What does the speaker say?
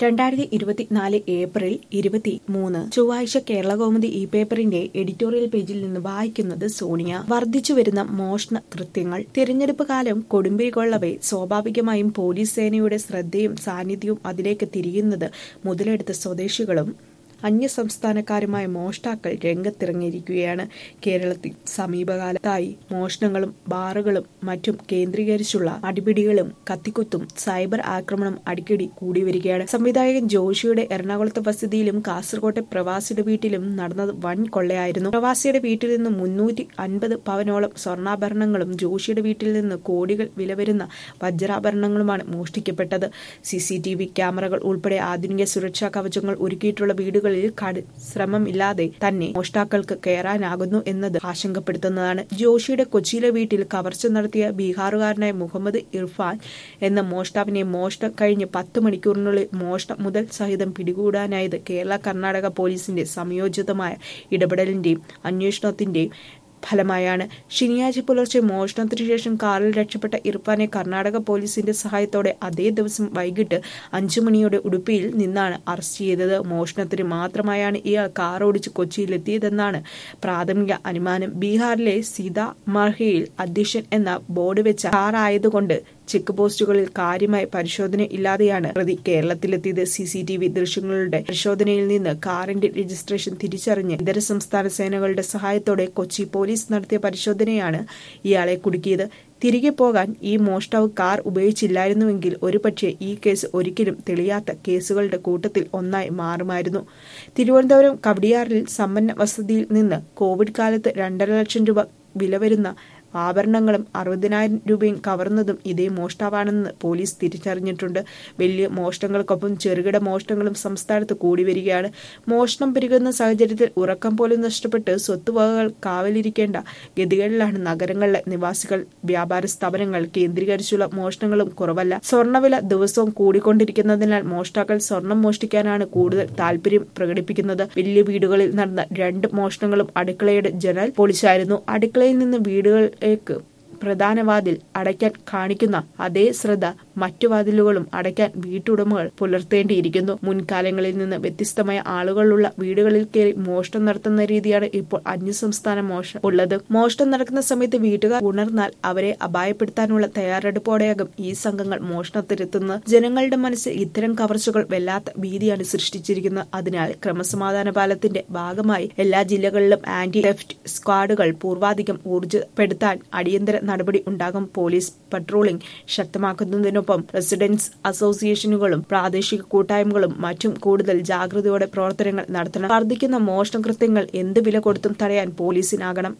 രണ്ടായിരത്തി ഇരുപത്തിനാല് ഏപ്രിൽ ഇരുപത്തി മൂന്ന് ചൊവ്വാഴ്ച കേരളകൗമുദി ഈ പേപ്പറിന്റെ എഡിറ്റോറിയൽ പേജിൽ നിന്ന് വായിക്കുന്നത് സോണിയ വർദ്ധിച്ചു വരുന്ന മോഷണ കൃത്യങ്ങൾ തിരഞ്ഞെടുപ്പ് കാലം കൊടുമ്പിരി കൊള്ളവേ സ്വാഭാവികമായും പോലീസ് സേനയുടെ ശ്രദ്ധയും സാന്നിധ്യവും അതിലേക്ക് തിരിയുന്നത് മുതലെടുത്ത സ്വദേശികളും അന്യസംസ്ഥാനക്കാരുമായ മോഷ്ടാക്കൾ രംഗത്തിറങ്ങിയിരിക്കുകയാണ് കേരളത്തിൽ സമീപകാലത്തായി മോഷണങ്ങളും ബാറുകളും മറ്റും കേന്ദ്രീകരിച്ചുള്ള അടിപിടികളും കത്തിക്കുത്തും സൈബർ ആക്രമണം അടിക്കടി കൂടി വരികയാണ് സംവിധായകൻ ജോഷിയുടെ എറണാകുളത്തെ വസതിയിലും കാസർകോട്ടെ പ്രവാസിയുടെ വീട്ടിലും നടന്നത് വൻ കൊള്ളയായിരുന്നു പ്രവാസിയുടെ വീട്ടിൽ നിന്ന് മുന്നൂറ്റി അൻപത് പവനോളം സ്വർണ്ണാഭരണങ്ങളും ജോഷിയുടെ വീട്ടിൽ നിന്ന് കോടികൾ വില വരുന്ന വജ്രാഭരണങ്ങളുമാണ് മോഷ്ടിക്കപ്പെട്ടത് സി സി ടി വി ക്യാമറകൾ ഉൾപ്പെടെ ആധുനിക സുരക്ഷാ കവചങ്ങൾ ഒരുക്കിയിട്ടുള്ള വീടുകൾ വീടുകളിൽ കട ശ്രമമില്ലാതെ തന്നെ മോഷ്ടാക്കൾക്ക് കയറാനാകുന്നു എന്നത് ആശങ്കപ്പെടുത്തുന്നതാണ് ജോഷിയുടെ കൊച്ചിയിലെ വീട്ടിൽ കവർച്ച നടത്തിയ ബീഹാറുകാരനായ മുഹമ്മദ് ഇർഫാൻ എന്ന മോഷ്ടാവിനെ മോഷണം കഴിഞ്ഞ് പത്ത് മണിക്കൂറിനുള്ളിൽ മോഷണം മുതൽ സഹിതം പിടികൂടാനായത് കേരള കർണാടക പോലീസിന്റെ സംയോജിതമായ ഇടപെടലിന്റെയും അന്വേഷണത്തിന്റെയും ഫലമായാണ് ശനിയാഴ്ച പുലർച്ചെ മോഷണത്തിനു ശേഷം കാറിൽ രക്ഷപ്പെട്ട ഇർഫാനെ കർണാടക പോലീസിന്റെ സഹായത്തോടെ അതേ ദിവസം വൈകിട്ട് അഞ്ചു മണിയോടെ ഉടുപ്പിയിൽ നിന്നാണ് അറസ്റ്റ് ചെയ്തത് മോഷണത്തിന് മാത്രമായാണ് ഇയാൾ കാർ ഓടിച്ച് കൊച്ചിയിലെത്തിയതെന്നാണ് പ്രാഥമിക അനുമാനം ബീഹാറിലെ സീതാമർഹയിൽ അധ്യക്ഷൻ എന്ന ബോർഡ് വെച്ച കാർ ആയതുകൊണ്ട് ചെക്ക് പോസ്റ്റുകളിൽ കാര്യമായ പരിശോധന ഇല്ലാതെയാണ് പ്രതി കേരളത്തിലെത്തിയത് സി സി ടി വി ദൃശ്യങ്ങളുടെ പരിശോധനയിൽ നിന്ന് കാറിന്റെ രജിസ്ട്രേഷൻ തിരിച്ചറിഞ്ഞ് ഇതര സംസ്ഥാന സേനകളുടെ സഹായത്തോടെ കൊച്ചി പോലീസ് നടത്തിയ പരിശോധനയാണ് ഇയാളെ കുടുക്കിയത് തിരികെ പോകാൻ ഈ മോഷ്ടാവ് കാർ ഉപയോഗിച്ചില്ലായിരുന്നുവെങ്കിൽ ഒരുപക്ഷെ ഈ കേസ് ഒരിക്കലും തെളിയാത്ത കേസുകളുടെ കൂട്ടത്തിൽ ഒന്നായി മാറുമായിരുന്നു തിരുവനന്തപുരം കവടിയാറിൽ സമ്പന്ന വസതിയിൽ നിന്ന് കോവിഡ് കാലത്ത് രണ്ടര ലക്ഷം രൂപ വില വരുന്ന ആഭരണങ്ങളും അറുപതിനായിരം രൂപയും കവർന്നതും ഇതേ മോഷ്ടാവാണെന്ന് പോലീസ് തിരിച്ചറിഞ്ഞിട്ടുണ്ട് വലിയ മോഷണങ്ങൾക്കൊപ്പം ചെറുകിട മോഷണങ്ങളും സംസ്ഥാനത്ത് കൂടി വരികയാണ് മോഷണം പെരുകുന്ന സാഹചര്യത്തിൽ ഉറക്കം പോലും നഷ്ടപ്പെട്ട് സ്വത്തുവകകൾ കാവലിരിക്കേണ്ട ഗതികളിലാണ് നഗരങ്ങളിലെ നിവാസികൾ വ്യാപാര സ്ഥാപനങ്ങൾ കേന്ദ്രീകരിച്ചുള്ള മോഷണങ്ങളും കുറവല്ല സ്വർണ്ണവില ദിവസവും കൂടിക്കൊണ്ടിരിക്കുന്നതിനാൽ മോഷ്ടാക്കൾ സ്വർണം മോഷ്ടിക്കാനാണ് കൂടുതൽ താല്പര്യം പ്രകടിപ്പിക്കുന്നത് വലിയ വീടുകളിൽ നടന്ന രണ്ട് മോഷണങ്ങളും അടുക്കളയുടെ ജനൽ പൊളിച്ചായിരുന്നു അടുക്കളയിൽ നിന്ന് വീടുകൾ ലേക്ക് പ്രധാന വാതിൽ അടയ്ക്കാൻ കാണിക്കുന്ന അതേ ശ്രദ്ധ മറ്റു വാതിലുകളും അടയ്ക്കാൻ വീട്ടുടമകൾ പുലർത്തേണ്ടിയിരിക്കുന്നു മുൻകാലങ്ങളിൽ നിന്ന് വ്യത്യസ്തമായ ആളുകളുള്ള വീടുകളിൽ കയറി മോഷണം നടത്തുന്ന രീതിയാണ് ഇപ്പോൾ അന്യസംസ്ഥാന മോഷണം ഉള്ളത് മോഷണം നടക്കുന്ന സമയത്ത് വീട്ടുകാർ ഉണർന്നാൽ അവരെ അപായപ്പെടുത്താനുള്ള തയ്യാറെടുപ്പോടെയാകും ഈ സംഘങ്ങൾ മോഷണത്തിലെത്തുന്നത് ജനങ്ങളുടെ മനസ്സിൽ ഇത്തരം കവർച്ചകൾ വല്ലാത്ത ഭീതിയാണ് സൃഷ്ടിച്ചിരിക്കുന്നത് അതിനാൽ ക്രമസമാധാന പാലത്തിന്റെ ഭാഗമായി എല്ലാ ജില്ലകളിലും ആന്റി തെഫ്റ്റ് സ്ക്വാഡുകൾ പൂർവാധികം ഊർജ്ജപ്പെടുത്താൻ അടിയന്തര നടപടി ഉണ്ടാകും പോലീസ് പട്രോളിംഗ് ശക്തമാക്കുന്നതിനൊപ്പം റെസിഡൻസ് അസോസിയേഷനുകളും പ്രാദേശിക കൂട്ടായ്മകളും മറ്റും കൂടുതൽ ജാഗ്രതയോടെ പ്രവർത്തനങ്ങൾ നടത്തണം വർദ്ധിക്കുന്ന മോഷണ കൃത്യങ്ങൾ എന്ത് വില കൊടുത്തും തടയാൻ പോലീസിനാകണം